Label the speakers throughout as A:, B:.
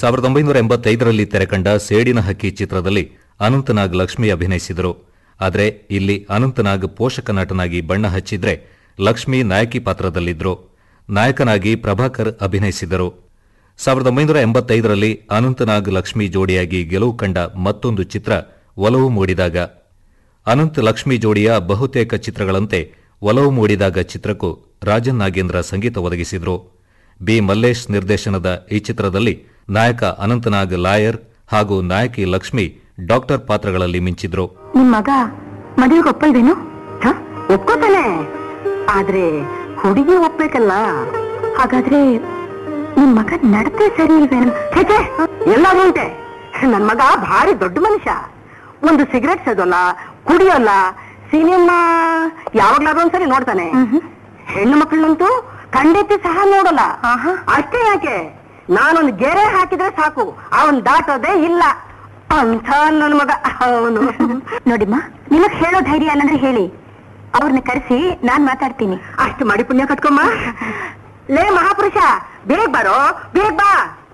A: ಸಾವಿರದ ಒಂಬೈನೂರ ಎಂಬತ್ತೈದರಲ್ಲಿ ತೆರೆಕಂಡ ಸೇಡಿನ ಹಕ್ಕಿ ಚಿತ್ರದಲ್ಲಿ ಅನಂತನಾಗ್ ಲಕ್ಷ್ಮಿ ಅಭಿನಯಿಸಿದರು ಆದರೆ ಇಲ್ಲಿ ಅನಂತನಾಗ್ ಪೋಷಕ ನಟನಾಗಿ ಬಣ್ಣ ಹಚ್ಚಿದ್ರೆ ಲಕ್ಷ್ಮಿ ನಾಯಕಿ ಪಾತ್ರದಲ್ಲಿದ್ದರು ನಾಯಕನಾಗಿ ಪ್ರಭಾಕರ್ ಅಭಿನಯಿಸಿದರು ಸಾವಿರದ ಒಂಬೈನೂರ ಎಂಬತ್ತೈದರಲ್ಲಿ ಅನಂತನಾಗ್ ಲಕ್ಷ್ಮಿ ಜೋಡಿಯಾಗಿ ಗೆಲುವು ಕಂಡ ಮತ್ತೊಂದು ಚಿತ್ರ ಒಲವು ಮೂಡಿದಾಗ ಅನಂತ್ ಲಕ್ಷ್ಮಿ ಜೋಡಿಯ ಬಹುತೇಕ ಚಿತ್ರಗಳಂತೆ ಒಲವು ಮೂಡಿದಾಗ ಚಿತ್ರಕ್ಕೂ ರಾಜನ್ ನಾಗೇಂದ್ರ ಸಂಗೀತ ಒದಗಿಸಿದ್ರು ಬಿ ಮಲ್ಲೇಶ್ ನಿರ್ದೇಶನದ ಈ ಚಿತ್ರದಲ್ಲಿ ನಾಯಕ ಅನಂತನಾಗ್ ಲಾಯರ್ ಹಾಗೂ ನಾಯಕಿ ಲಕ್ಷ್ಮಿ ಡಾಕ್ಟರ್ ಪಾತ್ರಗಳಲ್ಲಿ ಮಿಂಚಿದ್ರು
B: ನಿಮ್ ಮಗ ಮದುವೆಗೆ ಒಪ್ಪಲ್ವೇನು
C: ಹ? ಒಪ್ಕೋತಾನೆ ಆದ್ರೆ ಹುಡುಗಿ ಒಪ್ಬೇಕಲ್ಲ
B: ಹಾಗಾದ್ರೆ ನಿಮ್ ಮಗ ನಡತೆ ಸರಿ ಇಲ್ವೇನು
C: ಛೆ, ಛೆ, ಎಲ್ಲ ಉಂಟೆ ನನ್ ಮಗ ಭಾರಿ ದೊಡ್ಡ ಮನುಷ್ಯ ಒಂದು ಸಿಗರೆಟ್ ಸೇದೋಲ್ಲ ಕುಡಿಯೋಲ್ಲ ಸಿನಿಮಾ ಯಾವಾಗ್ಲಾದ್ರೂ ಒಂದ್ಸರಿ ನೋಡ್ತಾನೆ ಹೆಣ್ಣು ಮಕ್ಕಳನ್ನಂತೂ ಖಂಡಿತ ಸಹ ನೋಡಲ್ಲ ಅಷ್ಟೇ ಯಾಕೆ ನಾನೊಂದು ಗೆರೆ ಹಾಕಿದ್ರೆ ಸಾಕು ಅವನ್ ದಾಟೋದೇ ಇಲ್ಲ ಅಂತ ನನ್ ಮಗ ಅವನು
B: ನೋಡಿಮ್ಮ ನಿಮಗ್ ಹೇಳೋ ಧೈರ್ಯ ಅಲ್ಲಂದ್ರೆ ಹೇಳಿ ಅವ್ರನ್ನ ಕರೆಸಿ ನಾನ್ ಮಾತಾಡ್ತೀನಿ
C: ಅಷ್ಟು ಮಾಡಿ ಪುಣ್ಯ ಕಟ್ಕೊಮ್ಮ ಲೇ ಮಹಾಪುರುಷ ಬೇಗ ಬಾರೋ ಬೇಗ ಬಾ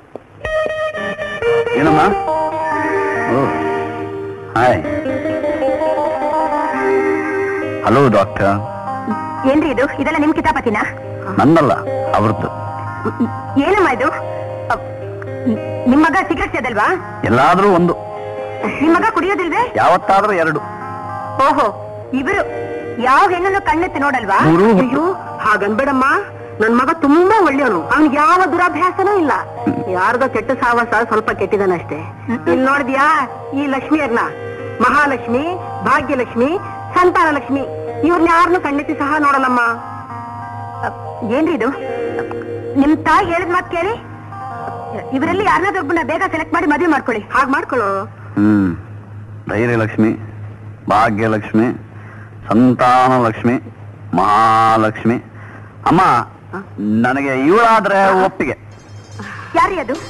D: ಏನಮ್ಮ ಓ ಹಾಯ್ ಹಲೋ ಡಾಕ್ಟರ್
B: ಏನ್ರಿ ಇದು ಇದೆಲ್ಲ ನಿಮ್ ಕಿತಾಪತಿನ
D: ನಂದಲ್ಲ ಅವ್ರದ್ದು
B: ಏನಮ್ಮ ಇದು ಅ, ನಿಮ್ ಮಗ ಸಿಗರೆಟ್ ಸೇದಲ್ವಾ
D: ಎಲ್ಲಾದ್ರೂ ಒಂದು
B: ನಿಮ್ ಮಗ ಕುಡಿಯೋದಿಲ್ವೇ
D: ಯಾವತ್ತಾದ್ರೂ ಎರಡು
B: ಓಹೋ ಇವರು ಯಾವ ಹೆಣ್ಣನ್ನು ಕಣ್ಣೆತ್ತಿ ನೋಡಲ್ವಾ
D: ಮೂರು ಹೊತ್ತು.
C: ಅಯ್ಯೋ ಹಾಗನ್ಬೇಡಮ್ಮ ನನ್ ಮಗ ತುಂಬಾ ಒಳ್ಳೆಯವನು ಅವ್ನಿಗೆ ಯಾವ ದುರಾಭ್ಯಾಸನೂ ಇಲ್ಲ ಯಾರ್ದೋ ಕೆಟ್ಟ ಸಾವಾಸ ಸ್ವಲ್ಪ ಕೆಟ್ಟಿದಾನಷ್ಟೇ ಇಲ್ಲಿ ನೋಡಿದ್ಯಾ ಈ ಲಕ್ಷ್ಮಿಯರ್ನ ಮಹಾಲಕ್ಷ್ಮಿ ಭಾಗ್ಯಲಕ್ಷ್ಮಿ ಸಂತಾನ ಲಕ್ಷ್ಮಿ ಇವ್ರನ್ನ ಯಾರನ್ನು ಖಂಡಿತ ಸಹ ನೋಡಲ್ಲಮ್ಮ
B: ಅ, ಏನ್ರಿ ಇದು ನಿಮ್ ತಾಯಿ ಹೇಳಿದ ಮಾತು ಕೇಳಿ ಇವರಲ್ಲಿ ಯಾರನ್ನಾದ್ರೂ ಒಬ್ಬನ ಬೇಗ ಸೆಲೆಕ್ಟ್ ಮಾಡಿ ಮದುವೆ ಮಾಡ್ಕೊಳ್ಳಿ
C: ಹಾಗ್ ಮಾಡ್ಕೊಳ್ಳೋ
D: ಹ್ಮ್ ಧೈರ್ಯಲಕ್ಷ್ಮಿ ಭಾಗ್ಯಲಕ್ಷ್ಮಿ ಸಂತಾನ ಲಕ್ಷ್ಮಿ ಮಹಾಲಕ್ಷ್ಮಿ ಅಮ್ಮ ನನಗೆ ಇವಳಾದ್ರೆ ಒಪ್ಪಿಗೆ
B: ಯಾರಿ ಅದು